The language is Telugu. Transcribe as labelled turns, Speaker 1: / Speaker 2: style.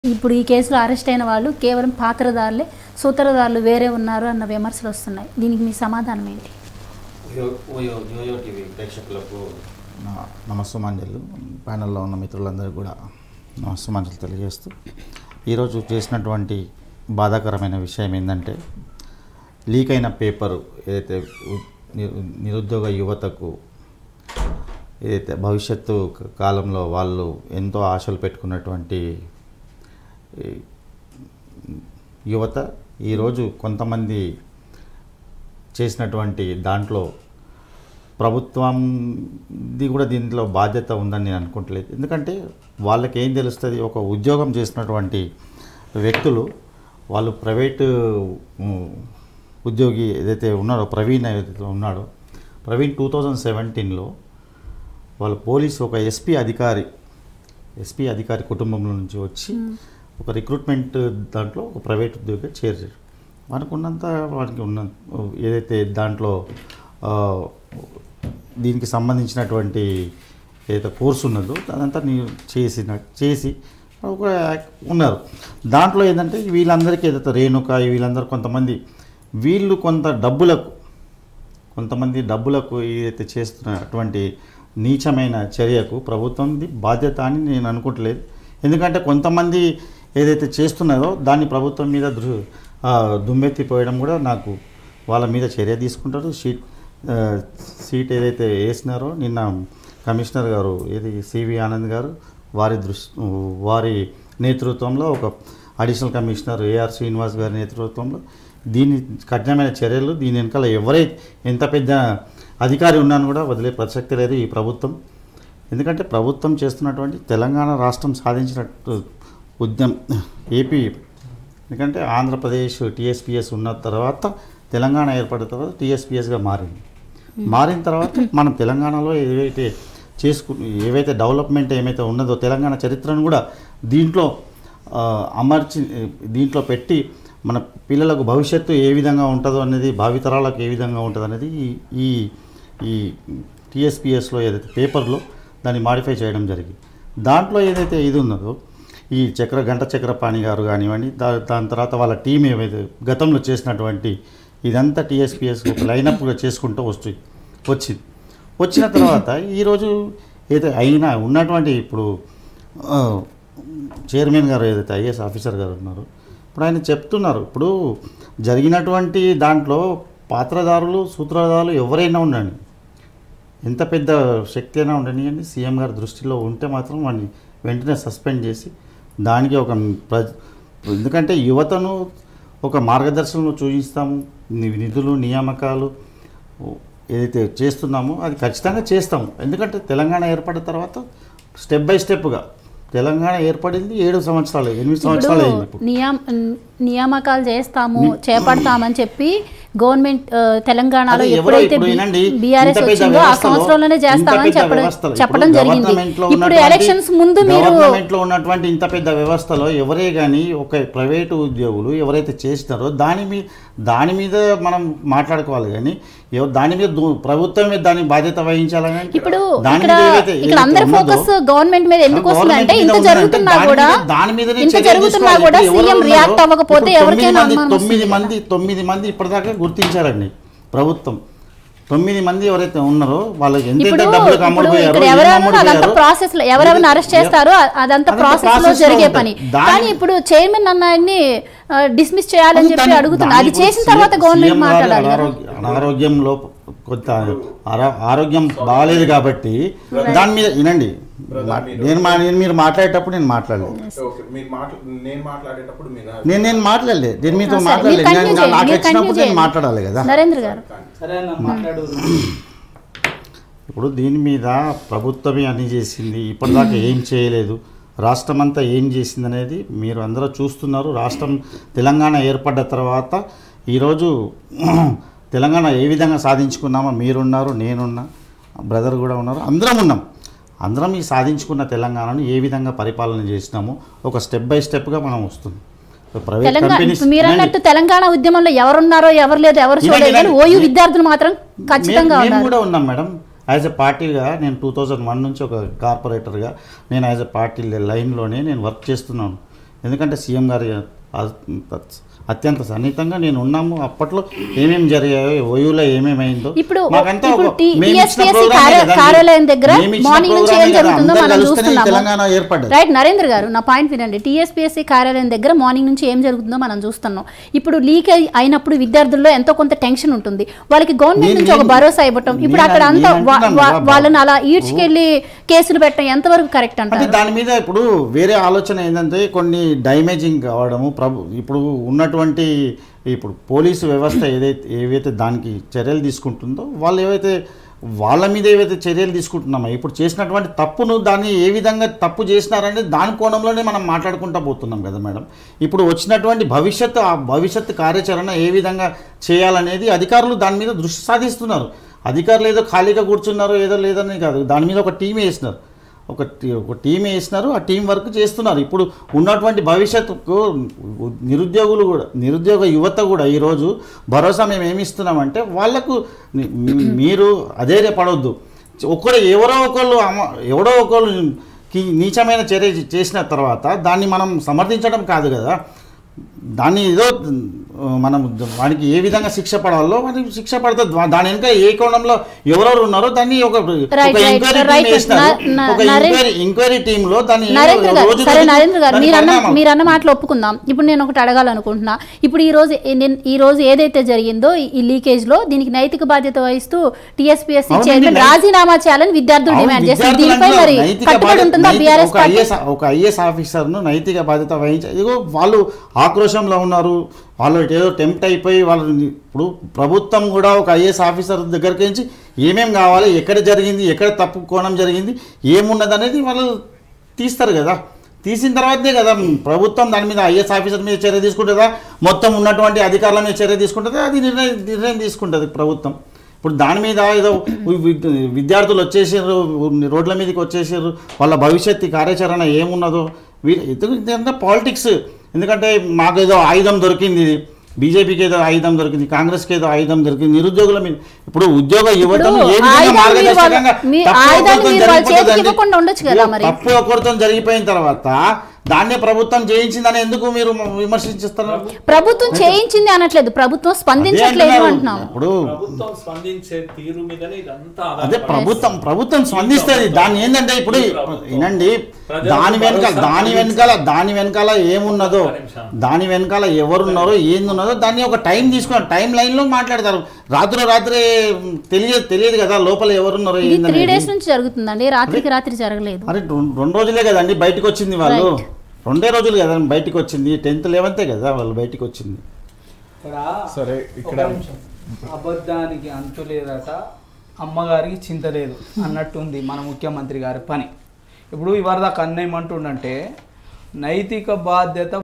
Speaker 1: ఇప్పుడు ఈ కేసులో అరెస్ట్ అయిన వాళ్ళు కేవలం పాత్రదారులే సూత్రధారులు వేరే ఉన్నారు అన్న విమర్శలు వస్తున్నాయి దీనికి మీ సమాధానం ఏంటి
Speaker 2: యో- ఓయో యోయో టీవీ ప్రేక్షకులకు
Speaker 3: నా నమస్సుమాంజలు ప్యానెల్లో ఉన్న మిత్రులందరికీ కూడా నమస్సుమాంజలు తెలియజేస్తూ ఈరోజు చేసినటువంటి బాధాకరమైన విషయం ఏంటంటే లీక్ అయిన పేపరు ఏదైతే ఉ- ని- నిరుద్యోగ యువతకు ఏదైతే భవిష్యత్తు క- కాలంలో వాళ్ళు ఎంతో ఆశలు పెట్టుకున్నటువంటి ఈ యువత ఈరోజు కొంతమంది చేసినటువంటి దాంట్లో ప్రభుత్వంది కూడా దీంట్లో బాధ్యత ఉందని నేను అనుకుంటలేదు ఎందుకంటే వాళ్ళకి ఏం తెలుస్తుంది ఒక ఉద్యోగం చేసినటువంటి వ్యక్తులు వాళ్ళు ప్రైవేటు ఉమ్, ఉద్యోగి ఏదైతే ఉన్నాడో ప్రవీణ్ ఏదైతే ఉన్నాడో ప్రవీణ్ టూ థౌజండ్ సెవెంటీన్లో వాళ్ళ పోలీసు ఒక ఎస్పీ అధికారి ఎస్పీ అధికారి కుటుంబంలో నుంచి వచ్చి ఒక రిక్రూట్మెంట్ దాంట్లో ఒక ప్రైవేట్ ఉద్యోగి చేరాడు వానికి ఉన్నంత వానికి ఉన్న ఏదైతే దాంట్లో ఆ, దీనికి సంబంధించినటువంటి ఏదైతే కోర్సు ఉన్నదో అదంతా నేను చేసిన చేసి ఒక ఉన్నారు దాంట్లో ఏంటంటే వీళ్ళందరికీ ఏదైతే రేణుక వీళ్ళందరూ కొంతమంది వీళ్ళు కొంత డబ్బులకు కొంతమంది డబ్బులకు ఏదైతే చేస్తున్నటువంటి నీచమైన చర్యకు ప్రభుత్వంది బాధ్యత అని నేను అనుకుంటలేదు ఎందుకంటే కొంతమంది ఏదైతే చేస్తున్నారో దాన్ని ప్రభుత్వం మీద దృ ఆ, దుమ్మెత్తిపోయడం కూడా నాకు వాళ్ళ మీద చర్య తీసుకుంటారు షీట్ ఆ, సీట్ ఏదైతే వేసినారో నిన్న కమిషనర్ గారు ఏది సివి ఆనంద్ గారు వారి దృష్టి వారి నేతృత్వంలో ఒక అడిషనల్ కమిషనర్ ఏఆర్ శ్రీనివాస్ గారి నేతృత్వంలో దీని కఠినమైన చర్యలు దీని వెనకాల ఎవరైతే ఎంత పెద్ద అధికారి ఉన్నాను కూడా వదిలే ప్రసక్తి లేదు ఈ ప్రభుత్వం ఎందుకంటే ప్రభుత్వం చేస్తున్నటువంటి తెలంగాణ రాష్ట్రం సాధించినట్టు ఉద్యమం ఏపీ ఎందుకంటే ఆంధ్రప్రదేశ్ టీఎస్పీఎస్ ఉన్న తర్వాత తెలంగాణ ఏర్పడిన తర్వాత టీఎస్పీఎస్గా మారింది మారిన తర్వాత మనం తెలంగాణలో ఏవైతే చేసుకు ఏవైతే డెవలప్మెంట్ ఏమైతే ఉన్నదో తెలంగాణ చరిత్రను కూడా దీంట్లో ఆ, అమర్చి దీంట్లో పెట్టి మన పిల్లలకు భవిష్యత్తు ఏ విధంగా ఉంటుందో అనేది భావితరాలకు ఏ విధంగా ఉంటుంది అనేది ఈ- ఈ ఈ టీఎస్పీఎస్లో ఏదైతే పేపర్లో దాన్ని మాడిఫై చేయడం జరిగింది దాంట్లో ఏదైతే ఇది ఉన్నదో ఈ చక్ర గంట చక్రపాణి గారు కానివ్వండి దా దాని తర్వాత వాళ్ళ టీం ఏవైతే గతంలో చేసినటువంటి ఇదంతా టీఎస్పీఎస్ ఒక లైనప్గా చేసుకుంటూ వస్తుంది వచ్చింది వచ్చిన తర్వాత ఈరోజు ఏదైతే అయినా ఉన్నటువంటి ఇప్పుడు ఆ, చైర్మన్ గారు ఏదైతే ఐఏఎస్ ఆఫీసర్ గారు ఉన్నారు ఇప్పుడు ఆయన చెప్తున్నారు ఇప్పుడు జరిగినటువంటి దాంట్లో పాత్రదారులు సూత్రధారులు ఎవరైనా ఉండండి ఎంత పెద్ద శక్తి అయినా ఉండనియండి సీఎం గారి దృష్టిలో ఉంటే మాత్రం వాడిని వెంటనే సస్పెండ్ చేసి దానికి ఒక ప్ర ఎందుకంటే యువతను ఒక మార్గదర్శనంలో చూపిస్తాము ని- నిధులు నియామకాలు ఏదైతే చేస్తున్నామో అది ఖచ్చితంగా చేస్తాము ఎందుకంటే తెలంగాణ ఏర్పడిన తర్వాత స్టెప్ బై స్టెప్గా తెలంగాణ ఏర్పడింది ఏడు సంవత్సరాలు ఎనిమిది సంవత్సరాలు అయింది
Speaker 1: ఇప్పుడు
Speaker 3: ఇప్పుడు
Speaker 1: నియామ నియామకాలు చేస్తాము చేపడతామని చెప్పి గవర్నమెంట్ ఆ, తెలంగాణలో
Speaker 3: అదే ఎవరో
Speaker 1: ఎప్పుడైతే
Speaker 3: ఇప్పుడు వినండి,
Speaker 1: బీఆర్ఎస్
Speaker 3: ఇంత పెద్ద
Speaker 1: వచ్చిందో ఆ
Speaker 3: వ్యవస్థలో,
Speaker 1: సంవత్సరంలోనే
Speaker 3: ఇంత
Speaker 1: చేస్తామని
Speaker 3: పెద్ద
Speaker 1: చెప్పడం
Speaker 3: వ్యవస్థలో,
Speaker 1: చెప్పడం
Speaker 3: ఇప్పుడు
Speaker 1: జరిగింది
Speaker 3: గవర్నమెంట్లో
Speaker 1: ఇప్పుడు
Speaker 3: ఉన్నటువంటి-
Speaker 1: ఎలక్షన్స్ ముందు మీరు
Speaker 3: గవర్నమెంట్లో ఉన్నటువంటి ఇంత పెద్ద వ్యవస్థలో ఎవరే కానీ ఒక ప్రైవేటు ఉద్యోగులు ఎవరైతే చేస్తారో దాని మీద దాని మీద మనం మాట్లాడుకోవాలి కానీ ఎవ- దాని మీద దు- ప్రభుత్వమే దాని బాధ్యత వహించాలని అంటే
Speaker 1: ఇప్పుడు
Speaker 3: దాని
Speaker 1: ఇక్కడ
Speaker 3: మీద ఏవైతే-
Speaker 1: ఇక్కడ
Speaker 3: ఏదైతే
Speaker 1: అందరి
Speaker 3: ఉన్నదో,
Speaker 1: ఫోకస్ గవర్నమెంట్ మీద ఎందుకు వస్తుంది అంటే
Speaker 3: గవర్నమెంట్
Speaker 1: ఇంత
Speaker 3: మీద ఉందంటే
Speaker 1: జరుగుతున్నా
Speaker 3: దాని
Speaker 1: కూడా
Speaker 3: మీద- దాని మీదనే
Speaker 1: ఇంత
Speaker 3: చర్య
Speaker 1: జరుగుతున్నా
Speaker 3: తీసుకోవాలి.
Speaker 1: కూడా
Speaker 3: ఇప్పుడు ఎవరు
Speaker 1: సీఎం
Speaker 3: ఉన్నారో,
Speaker 1: రియాక్ట్ అవ్వకపోతే
Speaker 3: ఇప్పుడు తొమ్మిది
Speaker 1: ఎవరికైనా
Speaker 3: మంది-
Speaker 1: అనుమానం
Speaker 3: తొమ్మిది
Speaker 1: వస్తుంది
Speaker 3: మంది తొమ్మిది మంది ఇప్పటిదాకా గుర్తించారండి ప్రభుత్వం తొమ్మిది మంది ఎవరైతే ఉన్నారో వాళ్ళకి ఎంత
Speaker 1: ఇప్పుడు
Speaker 3: డబ్బులు
Speaker 1: ఇప్పుడు
Speaker 3: అమ్ముడుపోయారో
Speaker 1: ఇక్కడ
Speaker 3: ఏం
Speaker 1: ఎవరెవరు
Speaker 3: అమ్ముడుపోయారో,
Speaker 1: అదంతా ప్రాసెస్ లో ఎవరెవరిని అరెస్ట్ చేస్తారో అ- అదంతా
Speaker 3: అదంతా
Speaker 1: ప్రాసెస్ లో
Speaker 3: process లో
Speaker 1: జరిగే
Speaker 3: ఉంటుంది.
Speaker 1: పని
Speaker 3: దాని-
Speaker 1: కానీ ఇప్పుడు చైర్మన్ అన్నాయన్ని డిస్మిస్ చేయాలని చెప్పి
Speaker 3: దాని-
Speaker 1: అడుగుతున్నా
Speaker 3: దాని
Speaker 1: అది
Speaker 3: ఇప్పుడు
Speaker 1: చేసిన తర్వాత
Speaker 3: సీఎం
Speaker 1: గవర్నమెంట్
Speaker 3: గారి
Speaker 1: మాట్లాడాలి కదా.
Speaker 3: అనారోగ్య- అనారోగ్యంలో కొంత ఆరో- ఆరోగ్యం బాగాలేదు కాబట్టి దాని మీద వినండి మా- నేను మా- నేను మీరు మాట్లాడేటప్పుడు నేను మాట్లాడలేదు
Speaker 4: ఓకే మీరు మాట్లా నేను మాట్లాడేటప్పుడు మీరు
Speaker 3: నేను నేను మాట్లాడలేదు నేను మీతో
Speaker 1: ఆ, సరే,
Speaker 3: మాట్లాడలేదు
Speaker 1: మీరు continue
Speaker 3: నేను-
Speaker 1: చేయండి,
Speaker 3: నాకు
Speaker 1: మీరు
Speaker 3: వచ్చినప్పుడు
Speaker 1: continue
Speaker 3: నేను
Speaker 1: చేయండి.
Speaker 3: మాట్లాడాలి కదా
Speaker 1: నరేంద్ర గారు
Speaker 2: సరే అన్న మాట్లాడు
Speaker 3: ఇప్పుడు దీని మీద ప్రభుత్వమే అన్ని చేసింది ఇప్పటిదాకా ఏం చేయలేదు రాష్ట్రం అంతా ఏం చేసింది అనేది మీరు అందరూ చూస్తున్నారు రాష్ట్రం తెలంగాణ ఏర్పడ్డ తర్వాత ఈరోజు తెలంగాణ ఏ విధంగా సాధించుకున్నామో మీరున్నారు నేనున్నా బ్రదర్ కూడా ఉన్నారు అందరం ఉన్నాం అందరం ఈ సాధించుకున్న తెలంగాణను ఏ విధంగా పరిపాలన చేసినామో ఒక స్టెప్ బై స్టెప్గా మనం వస్తుంది ప్రైవేట్
Speaker 1: తెలంగాణ
Speaker 3: కంపెనీస్
Speaker 1: మీరు అన్నట్టు తెలంగాణ ఉద్యమంలో ఎవరున్నారో ఎవరు లేదు ఎవరు
Speaker 3: వినండి,
Speaker 1: చూడలేదు కానీ
Speaker 3: వినండి.
Speaker 1: ఓయూ విద్యార్థులు మాత్రం ఖచ్చితంగా
Speaker 3: మేము- మేము
Speaker 1: ఉన్నారు
Speaker 3: కూడా ఉన్నాం మేడం యాజ్ ఎ పార్టీగా నేను టూ థౌజండ్ వన్ నుంచి ఒక కార్పొరేటర్గా నేను యాజ్ ఎ పార్టీ లైన్లోనే నేను వర్క్ చేస్తున్నాను ఎందుకంటే సీఎం గారి అ- అత్యంత సన్నిహితంగా నేను ఉన్నాము అప్పట్లో ఏమేమి జరిగాయో ఓయూలో ఏమేమైందో
Speaker 1: ఇప్పుడు
Speaker 3: మాకంతా
Speaker 1: ఇప్పుడు
Speaker 3: ఒక-
Speaker 1: టీ-
Speaker 3: మేము ఇచ్చిన
Speaker 1: TSPSC
Speaker 3: ప్రోగ్రామే
Speaker 1: కార్య-
Speaker 3: కదండి.
Speaker 1: కార్యాలయం దగ్గర
Speaker 3: మేము ఇచ్చిన
Speaker 1: మార్నింగ్ నుంచి ఏం
Speaker 3: ప్రోగ్రామే కదా,
Speaker 1: జరుగుతుందో
Speaker 3: అందరూ
Speaker 1: మనం
Speaker 3: కలుస్తేనే ఈ
Speaker 1: చూస్తున్నాము
Speaker 3: తెలంగాణ ఏర్పడ్డది
Speaker 1: రైట్ నరేంద్ర గారు నా పాయింట్ వినండి టీఎస్పీఎస్సీ కార్యాలయం దగ్గర మార్నింగ్ నుంచి ఏం జరుగుతుందో మనం చూస్తున్నాం ఇప్పుడు లీక్ అయినప్పుడు విద్యార్థుల్లో ఎంతో కొంత టెన్షన్ ఉంటుంది వాళ్ళకి గవర్నమెంట్
Speaker 3: నేను-
Speaker 1: నుంచి ఒక
Speaker 3: నేను-
Speaker 1: భరోసా ఇవ్వటం ఇప్పుడు
Speaker 3: నేను-
Speaker 1: అక్కడ అంతా
Speaker 3: నేను
Speaker 1: వా-
Speaker 3: అంటున్నాను
Speaker 1: వా-
Speaker 3: కదా,
Speaker 1: వాళ్ళని అలా ఈడ్చుకెళ్ళి కేసులు పెట్టడం ఎంతవరకు కరెక్ట్
Speaker 3: అంటే
Speaker 1: అంటారు
Speaker 3: దాని మీద ఇప్పుడు వేరే ఆలోచన ఏంటంటే కొన్ని డైమేజింగ్ కావడము ప్రభు ఇప్పుడు ఉన్నటువంటి ఇప్పుడు పోలీసు వ్యవస్థ ఏదైతే ఏవైతే దానికి చర్యలు తీసుకుంటుందో వాళ్ళు ఏవైతే వాళ్ళ మీద ఏవైతే చర్యలు తీసుకుంటున్నామో ఇప్పుడు చేసినటువంటి తప్పును దాన్ని ఏ విధంగా తప్పు చేసినారనేది దాని కోణంలోనే మనం మాట్లాడుకుంటా పోతున్నాం కదా మేడం ఇప్పుడు వచ్చినటువంటి భవిష్యత్తు ఆ భవిష్యత్తు కార్యాచరణ ఏ విధంగా చేయాలనేది అధికారులు దాని మీద దృష్టి సాధిస్తున్నారు అధికారులు ఏదో ఖాళీగా కూర్చున్నారు ఏదో లేదని కాదు దాని మీద ఒక టీం వేసినారు ఒక టీ- ఒక టీం వేసినారు ఆ టీం వర్క్ చేస్తున్నారు ఇప్పుడు ఉన్నటువంటి భవిష్యత్తుకు నిరుద్యోగులు కూడా నిరుద్యోగ యువత కూడా ఈరోజు భరోసా మేము ఏమి ఇస్తున్నామంటే వాళ్ళకు మీ- మీ- మీరు అధైర్యపడవద్దు ఒక్కడు ఎవరో ఒకళ్ళు అమ ఎవడో ఒకళ్ళు కి నీచమైన చర్య చేసిన తర్వాత దాన్ని మనం సమర్థించడం కాదు కదా దాన్ని ఏదో ఆ, మనం వానికి ఏ విధంగా శిక్ష పడాలో వానికి శిక్ష పడుతుంది వా- దాని వెనుక ఏ కోణంలో ఎవరెవరు ఉన్నారో దాన్ని ఒక ఒక
Speaker 1: Right, right,
Speaker 3: enquiry
Speaker 1: right.
Speaker 3: Team వేసినారు
Speaker 1: న- న-
Speaker 3: ఒక
Speaker 1: నరేంద్ర-
Speaker 3: ఎంక్వైరీ ఎంక్వైరీ టీంలో దాన్ని
Speaker 1: నరేంద్ర గారు
Speaker 3: రోజు
Speaker 1: సరే
Speaker 3: రోజుకి
Speaker 1: నరేంద్ర గారు
Speaker 3: దాని
Speaker 1: మీరు అన్న
Speaker 3: పరిణామం.
Speaker 1: మీరు అన్న మాటలు ఒప్పుకుందాం ఇప్పుడు నేను ఒకటి అడగాలనుకుంటున్నా ఇప్పుడు ఈ రోజు ఏ- నేను ఈ రోజు ఏదైతే జరిగిందో ఈ- ఈ లీకేజ్ లో దీనికి నైతిక బాధ్యత వహిస్తూ టీఎస్పీఎస్సీ
Speaker 3: అవునండి,
Speaker 1: చైర్మన్
Speaker 3: నై-
Speaker 1: రాజీనామా చేయాలని విద్యార్థులు
Speaker 3: అవును,
Speaker 1: డిమాండ్ చేస్తారు
Speaker 3: విద్యార్థులు
Speaker 1: దీనిపై
Speaker 3: అంటున్నారు,
Speaker 1: మరి
Speaker 3: నైతిక
Speaker 1: కట్టుబడి
Speaker 3: బాధ్యత-
Speaker 1: ఉంటుందా
Speaker 3: నైతిక-
Speaker 1: బీఆర్ఎస్
Speaker 3: ఒక
Speaker 1: పార్టీ
Speaker 3: ఐఏఎస్ ఒక ఐఏఎస్ ఆఫీసర్ను నైతిక బాధ్యత వహించారు ఇదిగో వాళ్ళు ఆక్రోశంలో ఉన్నారు వాళ్ళు ఏదో టెంప్ట్ అయిపోయి వాళ్ళు ఇప్పుడు ప్రభుత్వం కూడా ఒక ఐఏఎస్ ఆఫీసర్ దగ్గరికి నుంచి ఏమేం కావాలి ఎక్కడ జరిగింది ఎక్కడ తప్పు కోణం జరిగింది ఏమున్నది అనేది వాళ్ళు తీస్తారు కదా తీసిన తర్వాతనే కదా ప్రభుత్వం దాని మీద ఐఏఎస్ ఆఫీసర్ మీద చర్య తీసుకుంటుందా మొత్తం ఉన్నటువంటి అధికారుల మీద చర్య తీసుకుంటుందా అది నిర్ణయం నిర్ణయం తీసుకుంటుంది ప్రభుత్వం ఇప్పుడు దాని మీద ఏదో విద్- విద్యార్థులు వచ్చేసారు రోడ్ల మీదకి వచ్చేసారు వాళ్ళ భవిష్యత్తు కార్యాచరణ ఏమున్నదో వీ- ఇది- ఇదంతా పాలిటిక్స్ ఎందుకంటే మాకు ఏదో ఆయుధం దొరికింది ఇది బీజేపీకి ఏదో ఆయుధం దొరికింది కాంగ్రెస్కి ఏదో ఆయుధం దొరికింది నిరుద్యోగుల మీద ఇప్పుడు ఉద్యోగ యువతను ఏ విధంగా
Speaker 1: ఆయుధాలు మీరు
Speaker 3: మార్గదర్శకంగా
Speaker 1: వాళ్ళ- మీ
Speaker 3: తప్పు
Speaker 1: ఆయుధాలు
Speaker 3: ఒకరితో
Speaker 1: మీరు వాళ్ళ
Speaker 3: జరిగిపోతుందండి.
Speaker 1: చేతికి ఇవ్వకుండా ఉండొచ్చు కదా మరి.
Speaker 3: తప్పు ఒకరితో జరిగిపోయిన తర్వాత దాన్నే ప్రభుత్వం చేయించిందని ఎందుకు మీరు విమర్శించేస్తారు
Speaker 1: ప్రభుత్వం చేయించింది అనట్లేదు ప్రభుత్వం స్పందించట్లేదు
Speaker 3: అదే అంటున్నారు.
Speaker 1: అంటున్నాం
Speaker 3: ఇప్పుడు
Speaker 5: ప్రభుత్వం స్పందించే తీరు మీదనే ఇదంతా
Speaker 3: అదే
Speaker 5: ఆధారపడి
Speaker 3: ప్రభుత్వం ప్రభుత్వం స్పందిస్తుంది దాన్ని ఏంటంటే ఇప్పుడు వినండి దాని వెనకాల దాని వెనకాల దాని వెనకాల ఏమున్నదో దాని వెనకాల ఎవరున్నారో ఏందున్నదో దాన్ని ఒక టైం తీసుకొని టైం లైన్లో మాట్లాడతారు రాత్రి రాత్రి తెలియదు తెలియదు కదా లోపల ఎవరున్నారో
Speaker 1: ఇది త్రీ
Speaker 3: ఏందనేది
Speaker 1: డేస్ నుంచి జరుగుతుందండి రాత్రికి రాత్రి జరగలేదు
Speaker 3: అరే రెండు రెండు రోజులే కదండి బయటకు వచ్చింది వాళ్ళు రెండే రోజులు కదా బయటకు వచ్చింది టెన్త్ లెవెన్తే కదా వాళ్ళు బయటకు వచ్చింది
Speaker 6: ఇక్కడ
Speaker 4: సరే,
Speaker 6: ఒక
Speaker 4: ఇక్కడ-
Speaker 6: నిమిషం. అబద్ధానికి అంతు లేదట అమ్మగారికి చింత లేదు అన్నట్టుంది మన ముఖ్యమంత్రి గారి పని ఇప్పుడు ఇవరదాకా అన్నేమంటుండంటే నైతిక బాధ్యత